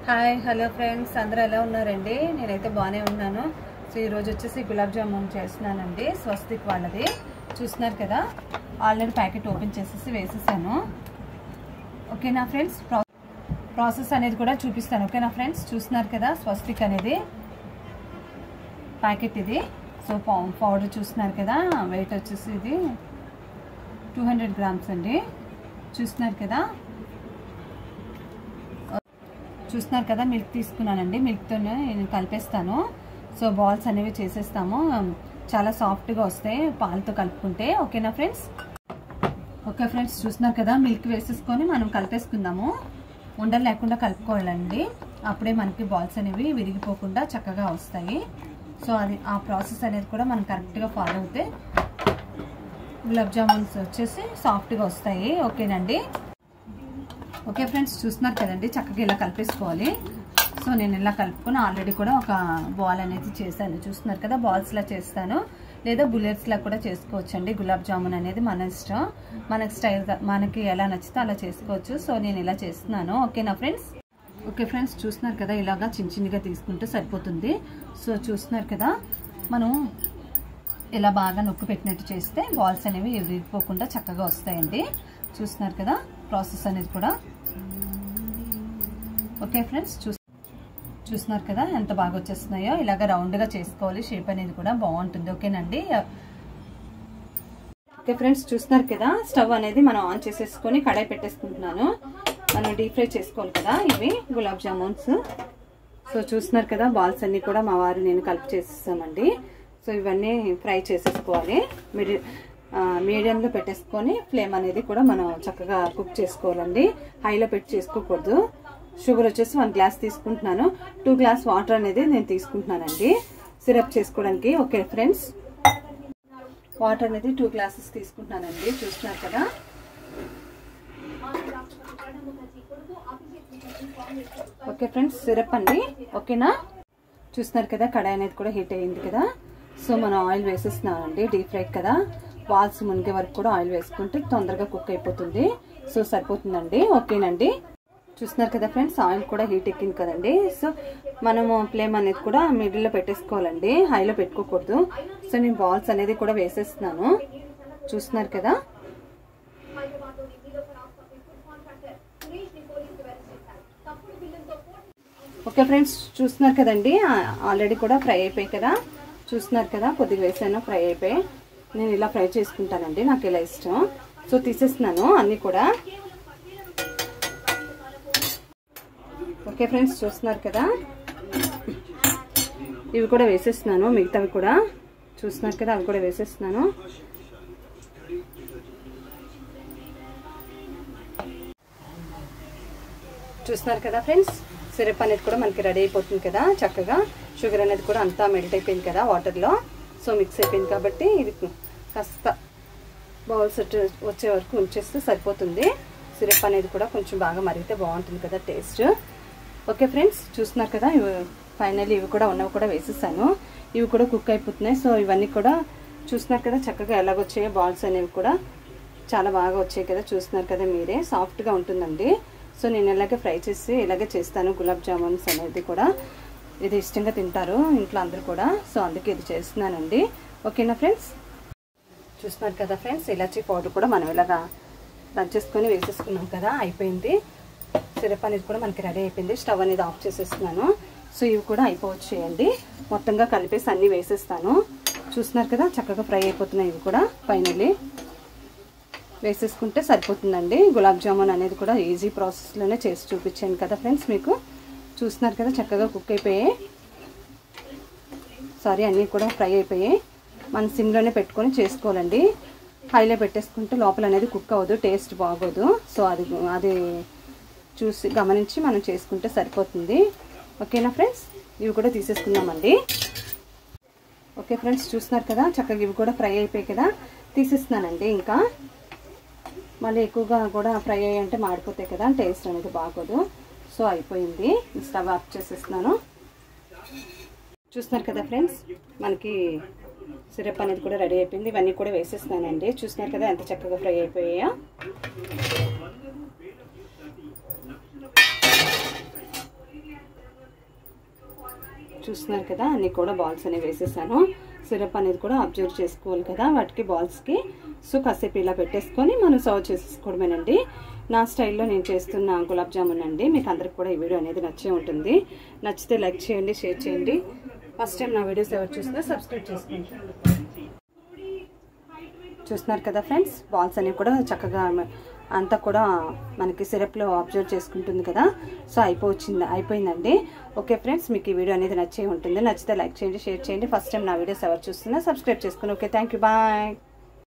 hi hello friends అందరూ ఎలా ఉన్నారండి నేనైతే బాగానే ఉన్నాను సో ఈరోజు వచ్చేసి గులాబ్ జామున్ చేస్తున్నానండి స్వస్తిక్ వాళ్ళది చూస్తున్నారు కదా ఆల్రెడీ ప్యాకెట్ ఓపెన్ చేసేసి వేసేసాను ఓకేనా ఫ్రెండ్స్ ప్రా ప్రాసెస్ అనేది కూడా చూపిస్తాను ఓకేనా ఫ్రెండ్స్ చూస్తున్నారు కదా స్వస్తిక్ అనేది ప్యాకెట్ ఇది సో పౌడర్ చూస్తున్నారు కదా వెయిట్ వచ్చేసి ఇది టూ హండ్రెడ్ గ్రామ్స్ అండి చూస్తున్నారు కదా చూస్తున్నారు కదా మిల్క్ తీసుకున్నానండి మిల్క్తోనే నేను కలిపేస్తాను సో బాల్స్ అనేవి చేసేస్తాము చాలా సాఫ్ట్గా వస్తాయి పాలతో కలుపుకుంటే ఓకేనా ఫ్రెండ్స్ ఓకే ఫ్రెండ్స్ చూస్తున్నారు కదా మిల్క్ వేసేసుకొని మనం కలిపేసుకుందాము ఉండలు లేకుండా కలుపుకోవాలండి అప్పుడే మనకి బాల్స్ అనేవి విరిగిపోకుండా చక్కగా వస్తాయి సో అది ఆ ప్రాసెస్ అనేది కూడా మనం కరెక్ట్గా ఫాలో అవుతే గులాబ్ జామున్స్ వచ్చేసి సాఫ్ట్గా వస్తాయి ఓకేనండి ఓకే ఫ్రెండ్స్ చూస్తున్నారు కదండి చక్కగా ఇలా కలిపేసుకోవాలి సో నేను ఇలా కలుపుకొని ఆల్రెడీ కూడా ఒక బాల్ అనేది చేశాను చూస్తున్నారు కదా బాల్స్లా చేస్తాను లేదా బుల్లెట్స్లా కూడా చేసుకోవచ్చండి గులాబ్ జామున్ అనేది మన ఇష్టం మనకి స్టైల్ మనకి ఎలా నచ్చితే అలా చేసుకోవచ్చు సో నేను ఇలా చేస్తున్నాను ఓకేనా ఫ్రెండ్స్ ఓకే ఫ్రెండ్స్ చూస్తున్నారు కదా ఇలాగా చిన్న చిన్నగా తీసుకుంటే సరిపోతుంది సో చూస్తున్నారు కదా మనం ఇలా బాగా నొక్కు పెట్టినట్టు చేస్తే బాల్స్ అనేవి విరిగిపోకుండా చక్కగా వస్తాయండి చూస్తున్నారు కదా ప్రాసెస్ అనేది కూడా ఓకే ఫ్రెండ్స్ చూ చూస్తున్నారు కదా ఎంత బాగా వచ్చేస్తున్నాయో ఇలాగ రౌండ్గా చేసుకోవాలి షేప్ అనేది కూడా బాగుంటుంది ఓకేనండి ఓకే ఫ్రెండ్స్ చూస్తున్నారు కదా స్టవ్ అనేది మనం ఆన్ చేసేసుకొని కడాయి పెట్టేసుకుంటున్నాను మనం డీప్ ఫ్రై చేసుకోవాలి కదా ఇవి గులాబ్ జామున్స్ సో చూస్తున్నారు కదా బాల్స్ అన్ని కూడా మా వారు నేను కలిపి చేసేసామండి సో ఇవన్నీ ఫ్రై చేసేసుకోవాలి మీడి మీడియంలో పెట్టేసుకొని ఫ్లేమ్ అనేది కూడా మనం చక్కగా కుక్ చేసుకోవాలండి హైలో పెట్టి చేసుకోకూడదు షుగర్ వచ్చేసి వన్ గ్లాస్ తీసుకుంటున్నాను టూ గ్లాస్ వాటర్ అనేది నేను తీసుకుంటున్నానండి సిరప్ చేసుకోవడానికి ఓకే ఫ్రెండ్స్ వాటర్ అనేది టూ గ్లాసెస్ తీసుకుంటున్నానండి చూస్తున్నారు కదా ఓకే ఫ్రెండ్స్ సిరప్ అండి ఓకేనా చూస్తున్నారు కదా కడాయి అనేది కూడా హీట్ అయ్యింది కదా సో మనం ఆయిల్ వేసేస్తున్నామండి డీప్ ఫ్రై కదా బాల్స్ మునిగే వరకు కూడా ఆయిల్ వేసుకుంటే తొందరగా కుక్ అయిపోతుంది సో సరిపోతుందండి ఓకేనండి చూస్తున్నారు కదా ఫ్రెండ్స్ ఆయిల్ కూడా హీట్ ఎక్కింది కదండి సో మనము ఫ్లేమ్ అనేది కూడా మిడిల్లో పెట్టేసుకోవాలండి హైలో పెట్టుకోకూడదు సో నేను బాల్స్ అనేది కూడా వేసేస్తున్నాను చూస్తున్నారు కదా ఓకే ఫ్రెండ్స్ చూస్తున్నారు కదండి ఆల్రెడీ కూడా ఫ్రై అయిపోయాయి కదా చూస్తున్నారు కదా కొద్దిగా వేసాను ఫ్రై అయిపోయి నేను ఇలా ఫ్రై చేసుకుంటానండి నాకు ఇలా ఇష్టం సో తీసేస్తున్నాను అన్నీ కూడా ఓకే ఫ్రెండ్స్ చూస్తున్నారు కదా ఇవి కూడా వేసేస్తున్నాను మిగతావి కూడా చూస్తున్నారు కదా అవి కూడా వేసేస్తున్నాను చూస్తున్నారు కదా ఫ్రెండ్స్ సిరప్ అనేది కూడా మనకి రెడీ అయిపోతుంది కదా చక్కగా షుగర్ అనేది కూడా అంతా మెల్ట్ అయిపోయింది కదా వాటర్లో సో మిక్స్ అయిపోయింది కాబట్టి ఇది కాస్త బౌల్స్ వచ్చే వరకు ఉంచేస్తే సరిపోతుంది సిరప్ అనేది కూడా కొంచెం బాగా మరిగితే బాగుంటుంది కదా టేస్ట్ ఓకే ఫ్రెండ్స్ చూస్తున్నారు కదా ఇవి ఫైనల్ ఇవి కూడా ఉన్నవి కూడా వేసేసాను ఇవి కూడా కుక్ అయిపోతున్నాయి సో ఇవన్నీ కూడా చూస్తున్నారు కదా చక్కగా ఎలాగొచ్చాయో బాల్స్ అనేవి కూడా చాలా బాగా వచ్చాయి కదా చూస్తున్నారు కదా మీరే సాఫ్ట్గా ఉంటుందండి సో నేను ఇలాగే ఫ్రై చేసి ఇలాగే చేస్తాను గులాబ్ జామున్స్ అనేది కూడా ఇది ఇష్టంగా తింటారు ఇంట్లో అందరు కూడా సో అందుకే ఇది చేస్తున్నానండి ఓకేనా ఫ్రెండ్స్ చూస్తున్నారు కదా ఫ్రెండ్స్ ఇలాచీ పౌడర్ కూడా మనం ఇలాగా దంచేసుకొని వేసేసుకున్నాం కదా అయిపోయింది సిరప్ అనేది కూడా మనకి రెడీ అయిపోయింది స్టవ్ అనేది ఆఫ్ చేసేస్తున్నాను సో ఇవి కూడా అయిపోవచ్చు చేయండి మొత్తంగా కలిపేసి అన్నీ వేసేస్తాను చూస్తున్నారు కదా చక్కగా ఫ్రై అయిపోతున్నాయి ఇవి కూడా ఫైనల్లీ వేసేసుకుంటే సరిపోతుందండి గులాబ్ జామున్ అనేది కూడా ఈజీ ప్రాసెస్లోనే చేసి చూపించాను కదా ఫ్రెండ్స్ మీకు చూస్తున్నారు కదా చక్కగా కుక్ అయిపోయాయి సారీ అన్నీ కూడా ఫ్రై అయిపోయాయి మన సిమ్లోనే పెట్టుకొని చేసుకోవాలండి హైలో పెట్టేసుకుంటే లోపల అనేది కుక్ అవ్వదు టేస్ట్ బాగోదు సో అది అది చూసి గమనించి మనం చేసుకుంటే సరిపోతుంది ఓకేనా ఫ్రెండ్స్ ఇవి కూడా తీసేసుకుందామండి ఓకే ఫ్రెండ్స్ చూస్తున్నారు కదా చక్కగా ఇవి కూడా ఫ్రై అయిపోయాయి కదా తీసేస్తున్నానండి ఇంకా మళ్ళీ ఎక్కువగా కూడా ఫ్రై అయ్యి అంటే మాడిపోతాయి కదా టేస్ట్ అనేది బాగోదు సో అయిపోయింది స్టవ్ ఆఫ్ చేసేస్తున్నాను చూస్తున్నారు కదా ఫ్రెండ్స్ మనకి సిరప్ అనేది కూడా రెడీ అయిపోయింది ఇవన్నీ కూడా వేసేస్తున్నానండి చూస్తున్నారు కదా ఎంత చక్కగా ఫ్రై అయిపోయాయో చూస్తున్నారు కదా అన్ని కూడా బాల్స్ అనేవి వేసేసాను సిరప్ అనేది కూడా అబ్జర్వ్ చేసుకోవాలి కదా వాటికి బాల్స్కి సో కాసేపు ఇలా పెట్టేసుకొని మనం సర్వ్ చేసేసుకోవడమేనండి నా స్టైల్లో నేను చేస్తున్న గులాబ్ జామున్ అండి మీకు అందరికి కూడా ఈ వీడియో అనేది నచ్చే ఉంటుంది నచ్చితే లైక్ చేయండి షేర్ చేయండి ఫస్ట్ టైం నా వీడియోస్ ఎవరు చూస్తే సబ్స్క్రైబ్ చేసుకోండి చూస్తున్నారు కదా ఫ్రెండ్స్ బాల్స్ అనేవి కూడా చక్కగా అంతా కూడా మనకి సిరప్లో అబ్జర్వ్ చేసుకుంటుంది కదా సో అయిపోవచ్చింది అయిపోయిందండి ఓకే ఫ్రెండ్స్ మీకు ఈ వీడియో అనేది నచ్చే ఉంటుంది నచ్చితే లైక్ చేయండి షేర్ చేయండి ఫస్ట్ టైం నా వీడియోస్ ఎవరు చూస్తున్నా సబ్స్క్రైబ్ చేసుకోండి ఓకే థ్యాంక్ యూ బాయ్